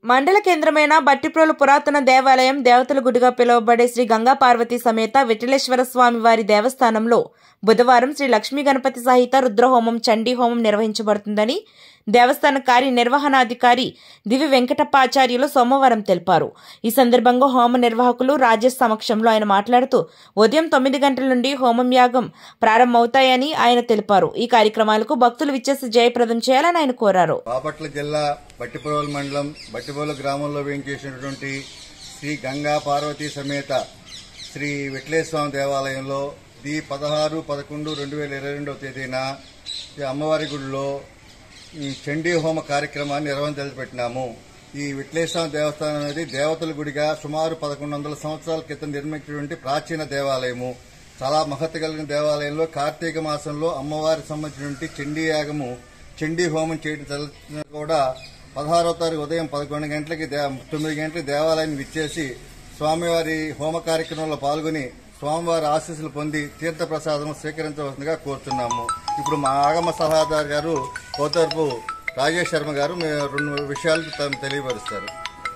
మండల కేంద్రమైన బట్టిప్రోలు పురాతన దేవాలయం దేవతల గుడిగా పిలువబడే శ్రీ గంగా పార్వతీ సమేత విఠలేశ్వర స్వామి వారి దేవస్థానంలో బుధవారం శ్రీ లక్ష్మీ గణపతి సహిత రుద్రహోమం చండీ హోమం నిర్వహించబడుతుందని దేవస్థాన కార్యనిర్వహణాధికారి దివి వెంకటప్పాచార్యులు సోమవారం తెలిపారు ఈ సందర్భంగా హోమ నిర్వాహకులు రాజేష్ సమక్షంలో ఆయన మాట్లాడుతూ ఉదయం తొమ్మిది గంటల నుండి హోమం యాగం ప్రారంభమవుతాయని ఆయన తెలిపారు ఈ కార్యక్రమాలకు భక్తులు విచ్చేసి జయప్రదం చేయాలని ఆయన కోరారు బాపట్ల జిల్లా బట్టిపోలు మండలం బట్టిపోలు గ్రామంలో వేయించేసినటువంటి శ్రీ గంగా పార్వతీ సమేత శ్రీ విఠలేశ్వరం దేవాలయంలో ది పదహారు పదకొండు రెండు వేల ఇరవై రెండవ తేదీన ఈ అమ్మవారి గుడిలో ఈ చండీ హోమ కార్యక్రమాన్ని నిర్వహణ పెట్టినాము ఈ విఠలేశ్వరం దేవస్థానం అనేది దేవతల గుడిగా సుమారు పదకొండు వందల సంవత్సరాల క్రితం నిర్మించినటువంటి ప్రాచీన దేవాలయము చాలా మహత్త కలిగిన దేవాలయంలో కార్తీక మాసంలో అమ్మవారికి సంబంధించినటువంటి చండీ యాగము చండీ హోమం చేయడం జరుగుతున్న కూడా పదహారవ తారీఖు ఉదయం పదకొండు గంటలకి దే- తొమ్మిది గంటలకి దేవాలయాన్ని విచ్చేసి స్వామివారి హోమ కార్యక్రమంలో పాల్గొని స్వామివారి ఆశీస్సులు పొంది తీర్థ ప్రసాదం స్వీకరించవలసిందిగా కోరుతున్నాము ఇప్పుడు మా ఆగమ సలహాదారు గారు కోతర్పు రాజేష్ శర్మ గారు మీ రెండు విషయాలు తను తెలియపరుస్తారు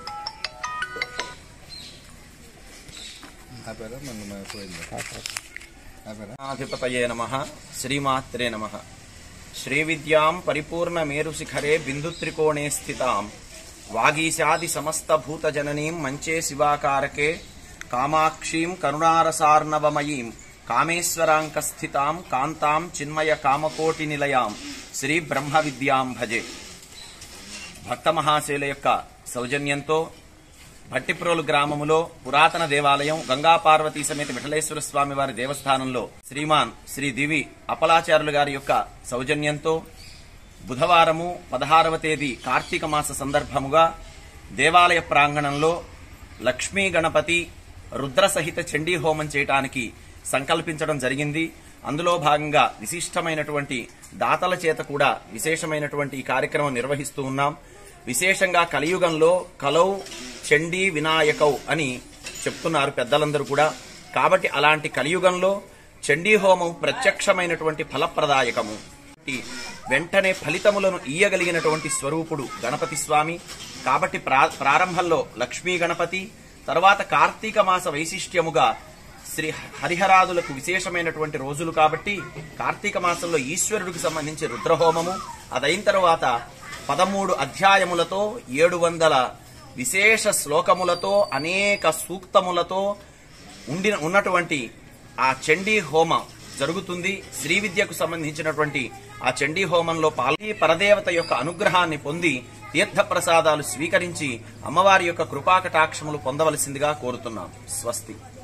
ఆపారా? మన- మన పోయిందా? ఆపారా? అధిపతయే నమ శ్రీమాత్రే నమ శ్రీవిద్యాం పరిపూర్ణ మేరుశిఖరే బిందుత్రికోణే స్థితాం వాగీశాది సమస్త భూతజననీం మంచే శివాకారకే కామాక్షీం కరుణారసార్ణవమయీం కామేశ్వరాంక స్థితాం కాంతాం చిన్మయ కామకోటి నిలయాం శ్రీ బ్రహ్మ విద్యాం భజే భక్త మహాశైల యొక్క సౌజన్యంతో భట్టిప్రోలు గ్రామములో పురాతన దేవాలయం గంగా పార్వతీ సమేత విఠలేశ్వర స్వామి వారి దేవస్థానంలో శ్రీమాన్ శ్రీ దివి అపలాచారులు గారి యొక్క సౌజన్యంతో బుధవారము పదహారవ తేదీ కార్తీక మాస సందర్భముగా దేవాలయ ప్రాంగణంలో లక్ష్మీ గణపతి రుద్ర సహిత చండీ హోమం చేయటానికి సంకల్పించడం జరిగింది అందులో భాగంగా విశిష్టమైనటువంటి దాతల చేత కూడా విశేషమైనటువంటి ఈ కార్యక్రమం నిర్వహిస్తూ ఉన్నాం విశేషంగా కలియుగంలో కలౌ చండీ వినాయకౌ అని చెప్తున్నారు పెద్దలందరూ కూడా కాబట్టి అలాంటి కలియుగంలో చండీ హోమం ప్రత్యక్షమైనటువంటి ఫలప్రదాయకము కాబట్టి వెంటనే ఫలితములను ఇయ్యగలిగినటువంటి స్వరూపుడు గణపతి స్వామి కాబట్టి ప్రా- ప్రారంభంలో లక్ష్మీ గణపతి తర్వాత కార్తీక మాస వైశిష్ట్యముగా శ్రీ హరిహరాదులకు విశేషమైనటువంటి రోజులు కాబట్టి కార్తీక మాసంలో ఈశ్వరుడికి సంబంధించి రుద్రహోమము అదైన తర్వాత పదమూడు అధ్యాయములతో ఏడు వందల విశేష శ్లోకములతో అనేక సూక్తములతో ఉండి ఉన్నటువంటి ఆ చండీ హోమం జరుగుతుంది శ్రీ విద్యకు సంబంధించినటువంటి ఆ చండీ హోమంలో పాల్గొని పరదేవత యొక్క అనుగ్రహాన్ని పొంది తీర్థ ప్రసాదాలు స్వీకరించి అమ్మవారి యొక్క కృపాకటాక్షములు పొందవలసిందిగా కోరుతున్నాం స్వస్తి